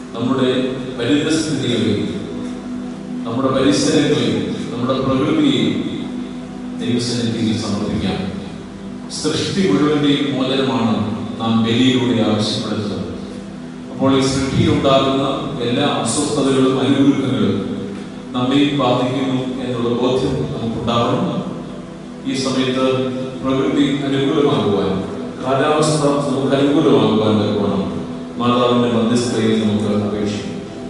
നമ്മുടെ പരിതസ്ഥിതികളെയും നമ്മുടെ പരിസരങ്ങളെയും നമ്മുടെ പ്രകൃതിയെയും ദൈവസന്നിധിയിൽ സമർപ്പിക്കാം സൃഷ്ടി മുഴുവന്റെയും മോചനമാണ് നാം ബലിയിലൂടെ ആവശ്യപ്പെടുന്നത് അപ്പോൾ ഈ സൃഷ്ടിയിൽ ഉണ്ടാകുന്ന എല്ലാ അസ്വസ്ഥതകളും അനുകൂലങ്ങളും നമ്മെയും ബാധിക്കുന്നു എന്നുള്ള ബോധ്യം നമുക്കുണ്ടാവണം ഈ സമയത്ത് പ്രകൃതി അനുകൂലമാകുവാൻ കാലാവസ്ഥ നമുക്ക് അനുകൂലമാകുവാൻ വേണം മാതാവിന്റെ മധ്യസ്ഥതയിൽ നമുക്ക് അപേക്ഷിക്കാം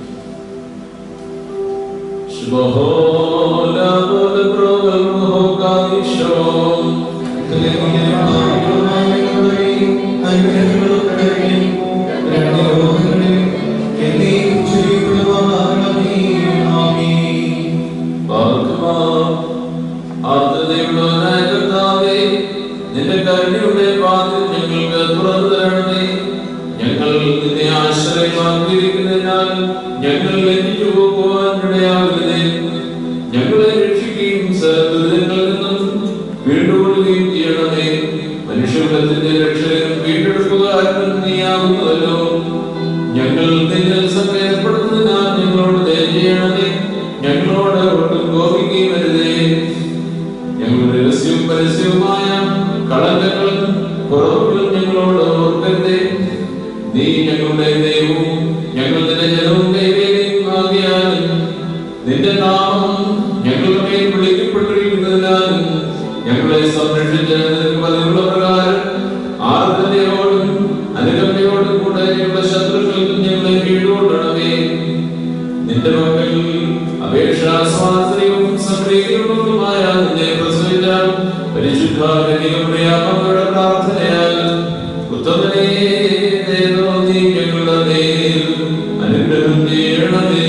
ആർദ്രതയുള്ളവനായ കർത്താവേ, നിന്റെ കരുണയുടെ വാതിൽ ഞങ്ങൾക്ക് തുറന്നു തരണമേ ഞങ്ങൾ നിന്നെ ആശ്രയമാക്കിയിരിക്കുന്നതിനാൽ ഞങ്ങൾ ലഭിച്ചു പോകുവാൻ ഇടയാകരുതേ ഞങ്ങളെ രക്ഷിക്കുകയും സകലദുരിതങ്ങളിൽ നിന്നും വീണ്ടുകൊള്ളുകയും ചെയ്യണമേ മനുഷ്യകുലത്തിന്റെ രക്ഷകനും വീണ്ടെടുപ്പുകാരനും നീയാകുന്നുവല്ലോ ഞങ്ങൾ നിന്നിൽ സമയപ്പെടുന്നതിനാൽ ഞങ്ങളോട് ദയ ചെയ്യണമേ ഞങ്ങളോട് ഒട്ടും കോപിക്കുകയും വരുതേ ഞങ്ങളുടെ രഹസ്യവും പരസ്യവുമായ കളങ്കങ്ങളും കുറവുകളും ഞങ്ങളോട് ഓർക്കരുതേ നീ ഞങ്ങളുടെ ദൈവവും ഞങ്ങൾ നിന്റെ ജനവും കൈവേലയും ആകിയാലും നിന്റെ നാമം ഞങ്ങളുടെ മേൽ വിളിക്കപ്പെട്ടിരിക്കുന്നതിനാലും ഞങ്ങളെ സംരക്ഷിച്ച് നിനക്ക് പതിവുള്ള പ്രകാരം ആർദ്രതയോടും അനുകമ്പയോടും കൂടെ ഞങ്ങളുടെ ശത്രുക്കൾക്കും ഞങ്ങളെ കീഴുകൊള്ളണമേ നിന്റെ മക്കൾ അപേക്ഷാ സ്വാതന്ത്ര്യവും സംപ്രീതിയുള്ളതുമായ നിന്നെ പ്രസവിച്ച പരിശുദ്ധ കന്യകയുടെ പ്രാർത്ഥനയാൽ ഉത്തമനേ ദൈവമേ, നീ ഞങ്ങളുടെ മേൽ അനുഗ്രഹം ചെയ്യണമേ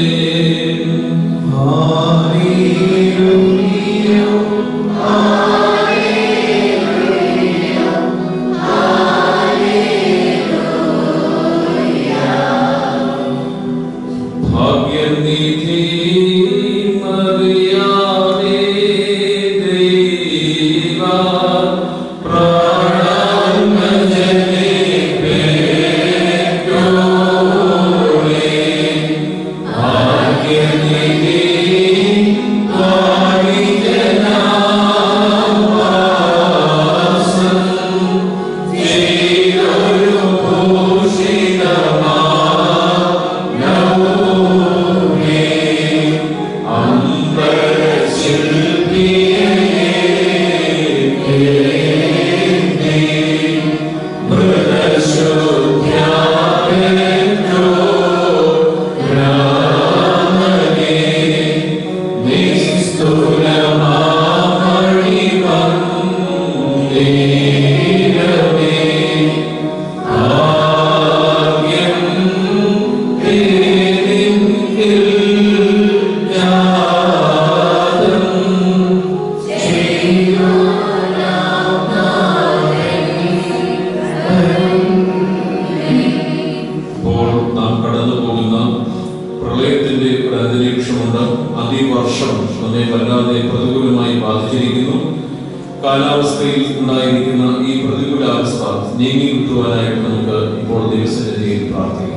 ഭാഗ്യനിധി മറിയാമേ ദൈവ പ്രാണമജനെ പേറ്റോളേ ഭാഗ്യനിധി വാണിജനാവാസം ചെയ്തൊരു ഭൂഷിതമാ ഇപ്പോൾ നാം കടന്നു പോകുന്ന പ്രളയത്തിന്റെ ഒരു അന്തരീക്ഷമുണ്ട് അതിവർഷം നമ്മെ വല്ലാതെ പ്രതികൂലമായി ബാധിച്ചിരിക്കുന്നു കാലാവസ്ഥയിൽ ഉണ്ടായിരിക്കുന്ന ഈ പ്രതികൂലാവസ്ഥ നീങ്ങി കിട്ടുവാനായിട്ട് നമുക്ക് ഇപ്പോൾ ദൈവസന്നിധിയിൽ പ്രാർത്ഥിക്കാം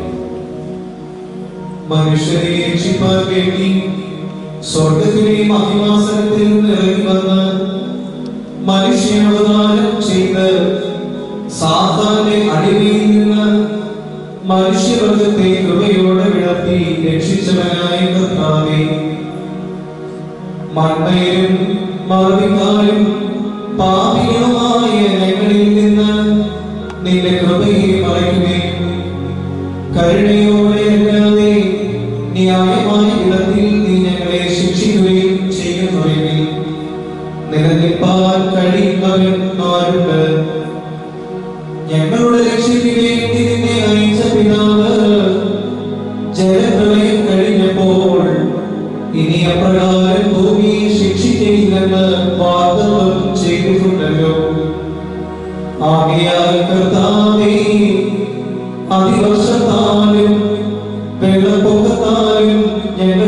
മനുഷ്യരെ രക്ഷിപ്പാൻ വേണ്ടി സ്വർഗത്തിലെ മഹിമാസനത്തിൽ നിന്ന് ഇറങ്ങി വന്ന് മനുഷ്യാവതാരം ചെയ്ത് സാത്താന്റെ അടിമയിൽ നിന്ന് മനുഷ്യവർഗത്തെ കൃപയോടെ വിളർത്തി രക്ഷിച്ചവനായ കർത്താവേ മണ്ണയിലും മറുപിക്കാലും പാപികളുമായ ഞങ്ങളിൽ നിന്ന് നിന്റെ കൃപയെ മറയ്ക്കുകയും കരുണയോടെ അല്ലാതെ ന്യായമായ വിധത്തിൽ നീ ഞങ്ങളെ ശിക്ഷിക്കുകയും ചെയ്യുന്നുവെങ്കിൽ നിലനിൽപ്പാൻ കഴിയുന്നവൻ ആരുണ്ട് ഞങ്ങളുടെ രക്ഷയ്ക്ക് വേണ്ടി നിന്നെ അയച്ച പിതാവ് ജലപ്രളയം കഴിഞ്ഞപ്പോൾ ഇനി അപ്രകാരം ഭൂമിയെ ശിക്ഷിക്കയില്ലെന്ന് വാഗ്ദത്തം ചെയ്തിട്ടുണ്ടല്ലോ ആകയാൽ കർത്താവേ അതിവർഷത്താലും വെള്ളപ്പൊക്കത്താലും ഞങ്ങൾ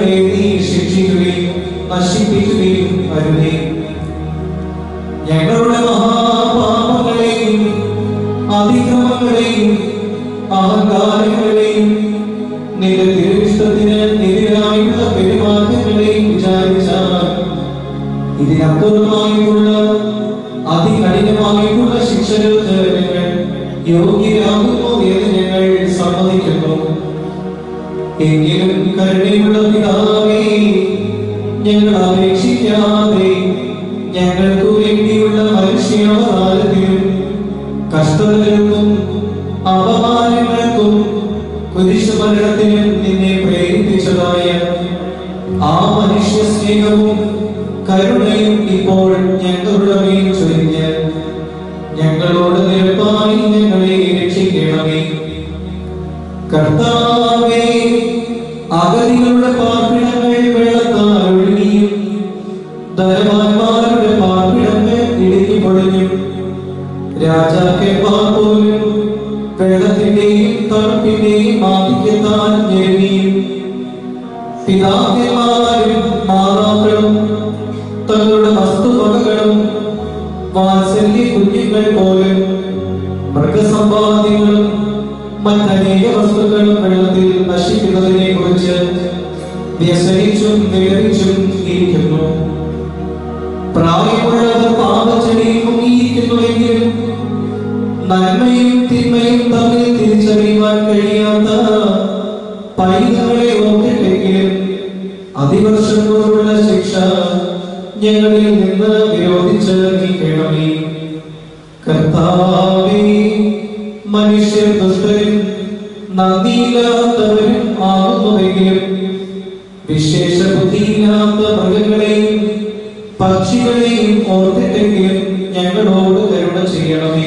നിന്റെ തിരുവിഷ്ടത്തിന് എതിരായുള്ള പെരുമാറ്റങ്ങളെയും വിചാരിച്ചാൽ ഇതിനപ്പുറമായിട്ടുള്ള അതികഠിനമായിട്ടുള്ള ശിക്ഷകൾക്ക് ഞങ്ങൾ യോഗ്യരാകുമോ എന്ന് ഞങ്ങൾ സമ്മതിക്കുന്നു എങ്കിലും കരുണയുള്ള പിതാവേ ഞങ്ങൾ അപേക്ഷിക്കാതെ ഞങ്ങൾക്ക് വേണ്ടിയുള്ള മനുഷ്യാവതാരത്തിലും കഷ്ടതകൾക്കും അപമാനങ്ങൾക്കും കുരിശുമരണത്തിനും നിന്നെ പ്രേരിപ്പിച്ചതായ ആ മനുഷ്യ സ്നേഹവും കരുണയും ഇപ്പോൾ ഞങ്ങളുടെ മേൽ ചൊരിഞ്ഞ് ഞങ്ങളോട് നിരപ്പായി ഞങ്ങളെ രക്ഷിക്കണമേ കർത്താവേ അഗതികളുടെ പാർപ്പിടങ്ങൾ വെള്ളത്താൽ ഒഴുകിയും ധനവാന്മാരുടെ പാർപ്പിടങ്ങൾ ഇടുക്കി പൊളിഞ്ഞും രാജാക്കന്മാർ പോലും വെള്ളത്തിന്റെയും തണുപ്പിന്റെയും ആധിക്യത്താൽ ഞെരുങ്ങിയും പിതാക്കന്മാരും മാതാക്കളും തങ്ങളുടെ വസ്തുവകകളും വാത്സല്യ കുഞ്ഞുങ്ങൾ പോലും മൃഗസമ്പാദ്യങ്ങളും മറ്റനേക വസ്തുക്കളും വെള്ളത്തിൽ നശിക്കുന്നതിനെ കുറിച്ച് വ്യസനിച്ചും വിലപിച്ചും ഇരിക്കുന്നു പ്രായമുള്ളവർ പാപച്ചെടിയിൽ മുങ്ങിയിരിക്കുന്നുവെങ്കിലും നന്മയും തിന്മയും തമ്മിൽ തിരിച്ചറിയുവാൻ കഴിയാത്ത പൈതങ്ങളെ ഓർത്തിട്ടെങ്കിലും അതിവർഷങ്ങളോടുള്ള ശിക്ഷ ഞങ്ങളിൽ നിന്ന് വിരോധിച്ച് നീക്കണമേ കർത്താവേ മനുഷ്യർ ദുഷ്ടരും നന്ദിയില്ലാത്തവരും ആകുന്നുവെങ്കിലും വിശേഷ ബുദ്ധിയില്ലാത്ത മൃഗങ്ങളെയും പക്ഷികളെയും ഓർത്തിട്ടെങ്കിലും ഞങ്ങളോട് കരുണ ചെയ്യണമേ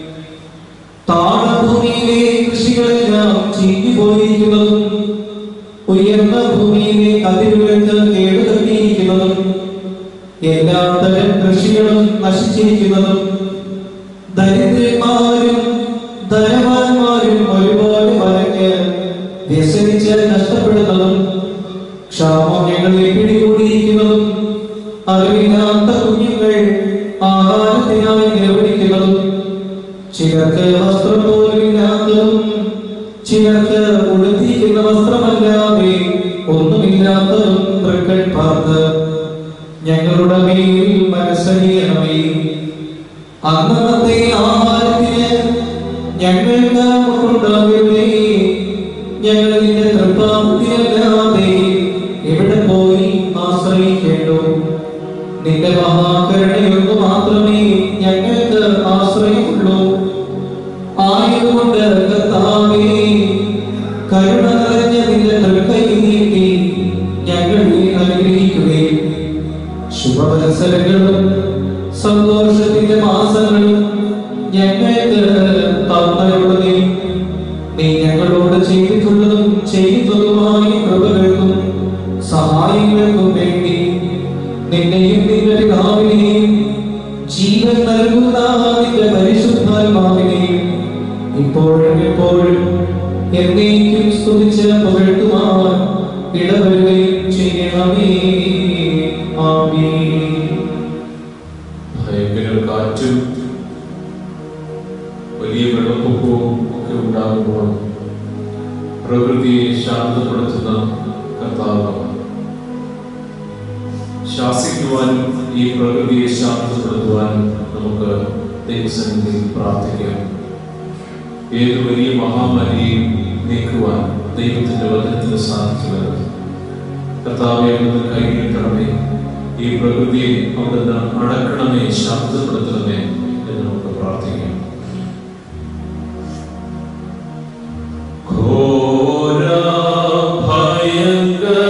താണഭൂമിയിലെ കൃഷികളെല്ലാം ചീഞ്ഞു പോയിരിക്കുന്നതും ഉയർന്ന ഭൂമിയിലെ അതിരുകൾക്ക് കേടുതട്ടിയിരിക്കുന്നതും എല്ലാ തരം കൃഷികളും നശിച്ചിരിക്കുന്നതും ദരിദ്രന്മാരും ധനവാന്മാരും ഒരുപാട് വരഞ്ഞ് വ്യസനിച്ച് നഷ്ടപ്പെടുന്നതും ക്ഷാമം ഞങ്ങളെ പിടികൂടിയിരിക്കുന്നതും അറിവില്ലാത്ത കുഞ്ഞുങ്ങൾ ആഹാരത്തിനായി നിലവിളിക്കുന്നതും ചിലർക്ക് വസ്ത്രം പോലുമില്ലാത്തതും ചിലർക്ക് ഉടുത്തിരിക്കുന്ന വസ്ത്രമല്ലാതെ ഒന്നുമില്ലാത്തതും തൃക്കൾ പാർത്ത് ഞങ്ങളുടെ മേൽ മനസ്സറിയണമേ അന്നത്തെ ആഹാരത്തിന് ഞങ്ങൾക്ക് ഉണ്ടാകരുതേ ഞങ്ങൾ നിന്റെ തൃപ്പാത്തിയല്ലാതെ എവിടെ പോയി ആശ്രയിക്കേണ്ടു നിന്റെ മഹാകരുണയൊന്നു മാത്രമേ ഞങ്ങൾക്ക് ആശ്രയമുള്ളൂ ആയതുകൊണ്ട് കർത്താവേ കരുണ നിറഞ്ഞ നിന്റെ തൃക്കൈ നീട്ടി ഞങ്ങളെ അനുഗ്രഹിക്കുകയും ശുഭവത്സരങ്ങളും സന്തോഷത്തിന്റെ മാസങ്ങളും ഞങ്ങൾക്ക് തന്നരുടനെ നീ ഞങ്ങളോട് ചെയ്തിട്ടുള്ളതും ചെയ്യുന്നതുമായ കൃപകൾക്കും സഹായങ്ങൾക്കും വേണ്ടി നിന്നെയും നിന്റെ പിതാവിനെയും ജീവൻ നൽകുന്ന നിന്റെ പരിശുദ്ധാത്മാവിനെയും ഇപ്പോഴും എപ്പോഴും എന്നേക്കും സ്തുതിച്ച് പുകഴ്ത്തുവാൻ ഇടവരുകയും ചെയ്യണമേ ആമീൻ ഭയങ്കര കാറ്റും വലിയ വെള്ളപ്പൊക്കവും ഒക്കെ ഉണ്ടാകുമ്പോൾ പ്രകൃതിയെ ശാന്തപ്പെടുത്തുന്ന കർത്താവാണ് ശാസിക്കുവാനും ഈ പ്രകൃതിയെ ശാന്തപ്പെടുത്തുവാനും നമുക്ക് ദൈവസന്നിധിയിൽ പ്രാർത്ഥിക്കാം ഏത് വലിയ മഹാമാരിയെയും നീക്കുവാൻ ദൈവത്തിന്റെ വചനത്തിന് സാധിച്ചുള്ളത് കർത്താവെ അവിടുന്ന് കൈനീട്ടണമേ ഈ പ്രകൃതിയെ അവിടുന്ന് അടക്കണമേ ശാന്തപ്പെടുത്തണമേ എന്ന് നമുക്ക് പ്രാർത്ഥിക്കാം ഘോര ഭയങ്കര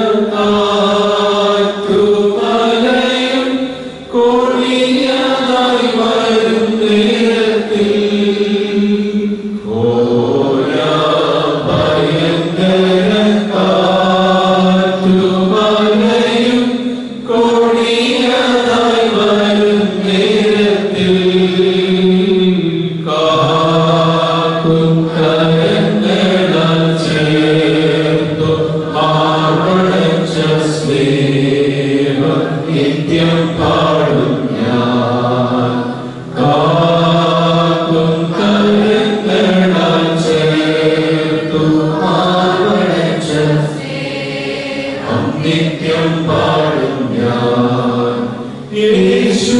കാറ്റുമലയും കൊടിയതായി വരും നേരത്തിൽ ഘോര ഭയങ്കര കാറ്റുമലയും കൊടിയതായി വരും നേരത്തിൽ നിത്യം പാടും ഞാൻ യേശു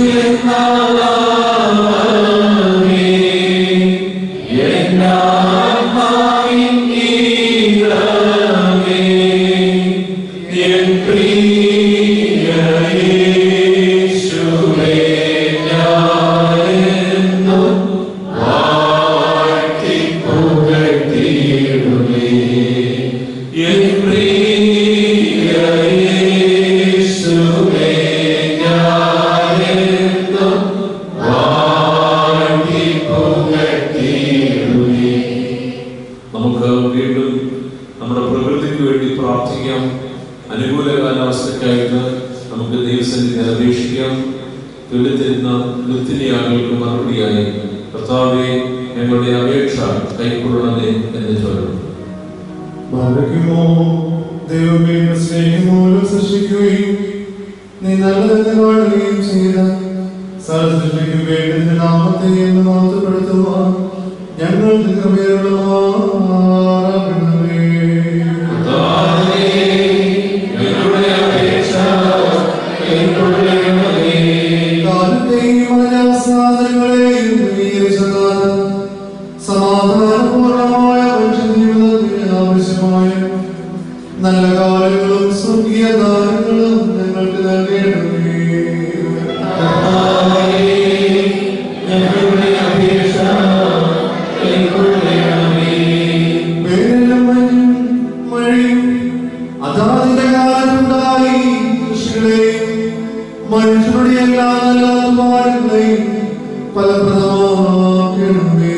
എന്നാമേ എന്നാത്മാവിൻ ഈരമേ എൻ പ്രിയ യേശുവേ ഞാനെന്നും വാഴ്ത്തി പുകഴ്ത്തിയിടുമേ എൻ പ്രിയ യേശുവേ ഞാനെന്നും വാഴ്ത്തി പുകഴ്ത്തിയിടുമേ നമുക്ക് വീണ്ടും നമ്മുടെ പ്രകൃതിക്ക് വേണ്ടി പ്രാർത്ഥിക്കാം അനുകൂല കാലാവസ്ഥയ്ക്കായിട്ട് നമുക്ക് ദൈവസന്നിധി അപേക്ഷിക്കാം തുല്യത്തിരുന്ന ലുത്തിനിയാകൾക്ക് മറുപടിയായി കർത്താവെ ഞങ്ങളുടെ അപേക്ഷ കൈക്കൊള്ളണമേ എന്ന് ചൊല്ലുന്നു ഭാഗ്യമോ ദൈവമേ സ്നേഹമൂലം സൃഷ്ടിക്കുകയും നീ നല്ലതെന്ന് കാണുകയും ചെയ്ത സൃഷ്ടിക്ക് വേണ്ടി നിന്റെ നാമത്തെ എന്ന് മാത്രപ്പെടുത്തുവാൻ ഞങ്ങൾ കൃപയുള്ളവേ കർത്താവേ, ഞങ്ങളുടെ അപേക്ഷ കൈക്കൊള്ളണമേ. കാലത്തെയും അനാസാദങ്ങളെയും ക്രമീകരിച്ചതാണ് സമാധാനപൂർണമായ മനുഷ്യജീവിതത്തിന് ആവശ്യമായ നല്ല കാര്യങ്ങളും സ്വർഗീയ ദാനങ്ങളും ഞങ്ങൾക്ക് നൽകണമേ കർത്താവേ, ഞങ്ങളുടെ അപേക്ഷ കൈക്കൊള്ളണമേ. വേനലും മഞ്ഞും മഴയും അതാതിന്റെ കാലത്തുണ്ടായി കൃഷികളെയും മനുഷ്യരുടെ എല്ലാ നല്ല അധ്വാനങ്ങളെയും ഫലപ്രദമാക്കണമേ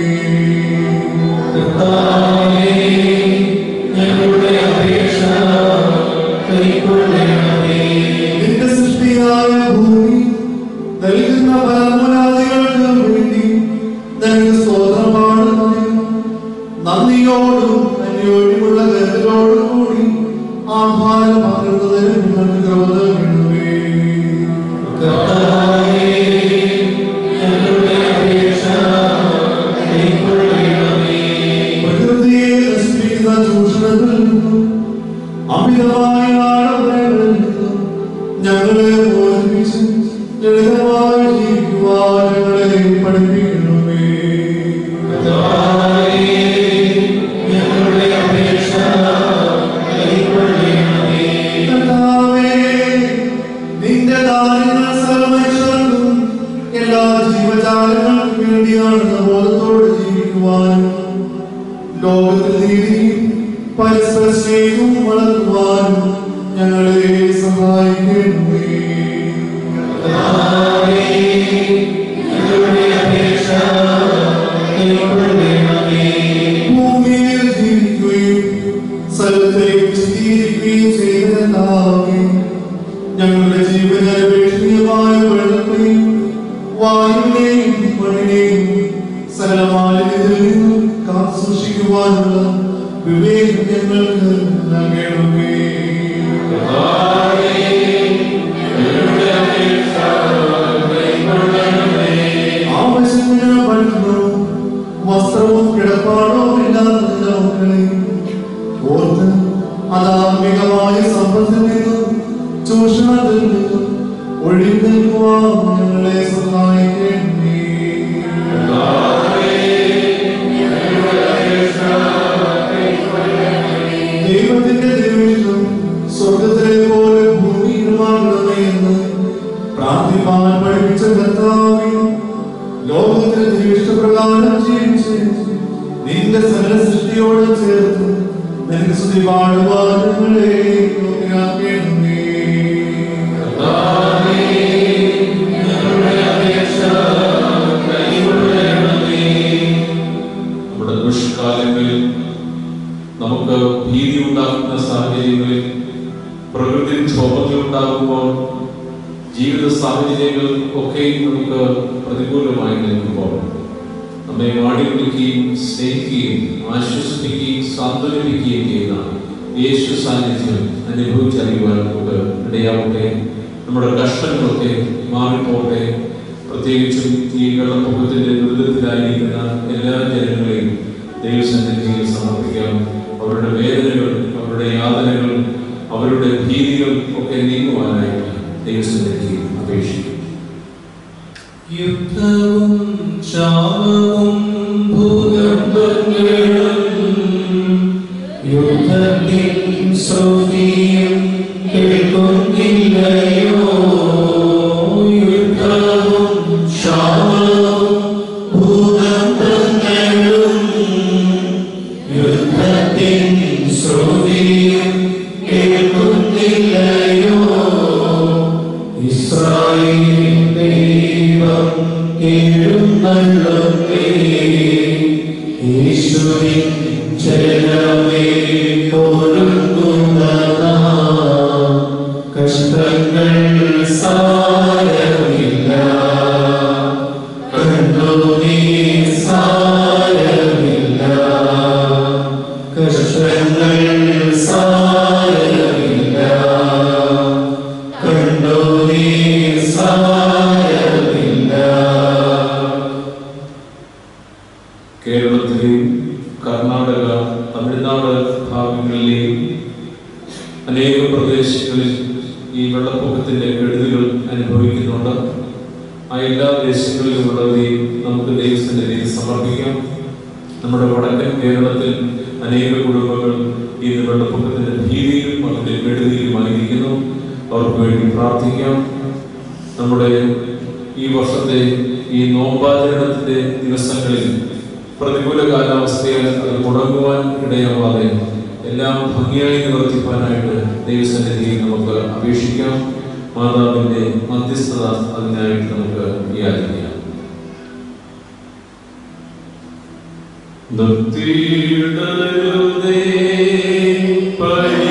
കർത്താവേ, ഞങ്ങളുടെ അപേക്ഷ കൈക്കൊള്ളണമേ. നിന്റെ സൃഷ്ടിയായ ഭൂമി നൽകുന്ന ഫലമുലാദികൾക്ക് വേണ്ടി നിനക്ക് സ്തോത്രം പാടുന്നതിനും നന്ദിയോടും അന്യോന്യമുള്ള കരുതലോടും കൂടി ആഹാരം പകരുന്നതിനും നിങ്ങൾക്ക് ക്രോധമിടുവേ കർത്താവേ, ഞങ്ങളുടെ അപേക്ഷ കൈക്കൊള്ളണമേ. പ്രകൃതിയെ നശിപ്പിക്കുന്ന ചൂഷണങ്ങളിൽ നിന്നും അമിതമായ ആഡംബരങ്ങളിൽ നിന്നും ഞങ്ങളെ മോചിപ്പിച്ച് ലളിതമായി ജീവിക്കുവാൻ ഞങ്ങളെ പഠിപ്പിക്കണമേ കർത്താവേ, ഞങ്ങളുടെ അപേക്ഷ കൈക്കൊള്ളണമേ. കർത്താവേ, നിന്റെ ദാനങ്ങൾ സർവ്വമനുഷ്യർക്കും എല്ലാ ജീവജാലങ്ങൾക്കും വേണ്ടിയാണെന്ന ബോധത്തോടെ ജീവിക്കുവാനും ലോകത്തിൽ നീതിയും പരസ്പര സ്നേഹവും വളർത്തുവാനും ഞങ്ങളെ സഹായിക്കണമേ കർത്താവേ, ഞങ്ങളുടെ അപേക്ഷ കൈക്കൊള്ളണമേ. ഭൂമിയിൽ ജീവിക്കുകയും സ്ഥലത്തേക്ക് ചിരിക്കുകയും ചെയ്തതാവേ ഞങ്ങളുടെ ജീവന അപേക്ഷണീയമായ വെള്ളത്തെയും വായുവിനെയും മണ്ണിനെയും സകലമാലിന്യത്തിൽ നിന്നും കാത്തു സൂക്ഷിക്കുവാനുള്ള വിവേകം ഞങ്ങൾക്ക് നൽകണമേ കർത്താവേ, ഞങ്ങളുടെ അപേക്ഷ കൈക്കൊള്ളണമേ. ആവശ്യത്തിന് ഭക്ഷണവും വസ്ത്രവും കിടപ്പാടവും ഇല്ലാത്ത നിന്റെ മക്കളെ ഓർത്ത് അധാർമികമായ സമ്പത്തിൽ നിന്നും ചൂഷണത്തിൽ നിന്നും ഒഴിഞ്ഞു നിൽക്കുവാൻ ഞങ്ങളെ സഹായിക്കണമേ ദൈവത്തിന്റെ ദൈവം സ്വർഗത്തിലെ പോലെ ഭൂമിയിലുമാകണമേ എന്ന് പ്രാർത്ഥിപ്പാൻ പഠിപ്പിച്ച കർത്താവേ ലോകത്തിലെ ദൈവിഷ്ടപ്രകാരം ജീവിച്ച് നിന്റെ സകല സൃഷ്ടിയോട് ചേർത്ത് നിനക്ക് സ്തുതി പാടുവാൻ ഞങ്ങളെ യോഗ്യരാക്കണമേ. കർത്താവേ, ഞങ്ങളുടെ അപേക്ഷ കൈക്കൊള്ളണമേ. നമ്മുടെ ദുഷ്കാലങ്ങളിൽ നമുക്ക് ഭീതി ഉണ്ടാക്കുന്ന സാഹചര്യങ്ങളിൽ പ്രകൃതിക്ഷോഭങ്ങൾ ഉണ്ടാകുമ്പോൾ ജീവിത സാഹചര്യങ്ങൾ ഒക്കെയും നമുക്ക് പ്രതികൂലമായി നിൽക്കുമ്പോൾ നമ്മെ വാടിപ്പിടിക്കുകയും സ്നേഹിക്കുകയും ആശ്വസിപ്പിക്കുകയും സാന്ത്വനിപ്പിക്കുകയും ചെയ്യുന്ന യേശു സാന്നിധ്യം അനുഭവിച്ചറിയുവാൻ നമുക്ക് ഇടയാവട്ടെ നമ്മുടെ കഷ്ടങ്ങളൊക്കെ മാറിപ്പോട്ടെ പ്രത്യേകിച്ചും ഈ വെള്ളപ്പൊക്കത്തിന്റെ ദുരിതത്തിലായിരിക്കുന്ന എല്ലാ ജനങ്ങളെയും ദൈവസന്നിധിയിൽ സമർപ്പിക്കാം അവരുടെ വേദനകൾ അവരുടെ യാതനകൾ അവരുടെ ഭീതികൾ യുദ്ധത്തിൻ ശ്രുതിയും കേൾക്കുന്നില്ലയോ യുദ്ധവും ക്ഷാമവും ഭൂകമ്പങ്ങളും യുദ്ധത്തിൻ ശ്രുതിയും കേൾക്കുന്നില്ലയോ ഇസ്രായേലിൻ ദൈവം എഴുന്നള്ളുന്നേ യേശുവിൻ ജനമേ ഒരുങ്ങുന്നതാ കഷ്ടങ്ങൾ സാരമില്ല കണ്ണുനീർ സാരമില്ല കഷ്ടങ്ങൾ സാരമില്ല കണ്ണുനീർ സാരമില്ല കേരളത്തിലെയും കർണാടക തമിഴ്നാട് ഭാഗങ്ങളിലെയും അനേകം പ്രദേശങ്ങളിൽ ഈ വെള്ളപ്പൊക്കത്തിന്റെ കെടുതികൾ അനുഭവിക്കുന്നുണ്ട് ആ എല്ലാ ദേശങ്ങളിലുമുള്ളവരെയും നമുക്ക് ദൈവസന്നിധിയിൽ സമർപ്പിക്കാം നമ്മുടെ വടക്കൻ കേരളത്തിൽ അനേക കുടുംബങ്ങൾ ഇന്ന് വെള്ളപ്പൊക്കത്തിന്റെ ഭീതിയിലും അതിന്റെ കെടുതിയിലുമായിരിക്കുന്നു അവർക്ക് വേണ്ടി പ്രാർത്ഥിക്കാം നമ്മുടെ ഈ വർഷത്തെ ഈ നോമ്പാചരണത്തിന്റെ ദിവസങ്ങളിൽ പ്രതികൂല കാലാവസ്ഥയിൽ അത് മുടങ്ങുവാൻ ഇടയാവാതെ എല്ലാം ഭംഗിയായി നിവർത്തിപ്പാനായിട്ട് ദൈവസന്നിധിയിൽ നമുക്ക് അപേക്ഷിക്കാം മാതാവിന്റെ മധ്യസ്ഥത അതിനായിട്ട് നമുക്ക് യാചിക്കാം നിർത്തിയിടരുതേ പരി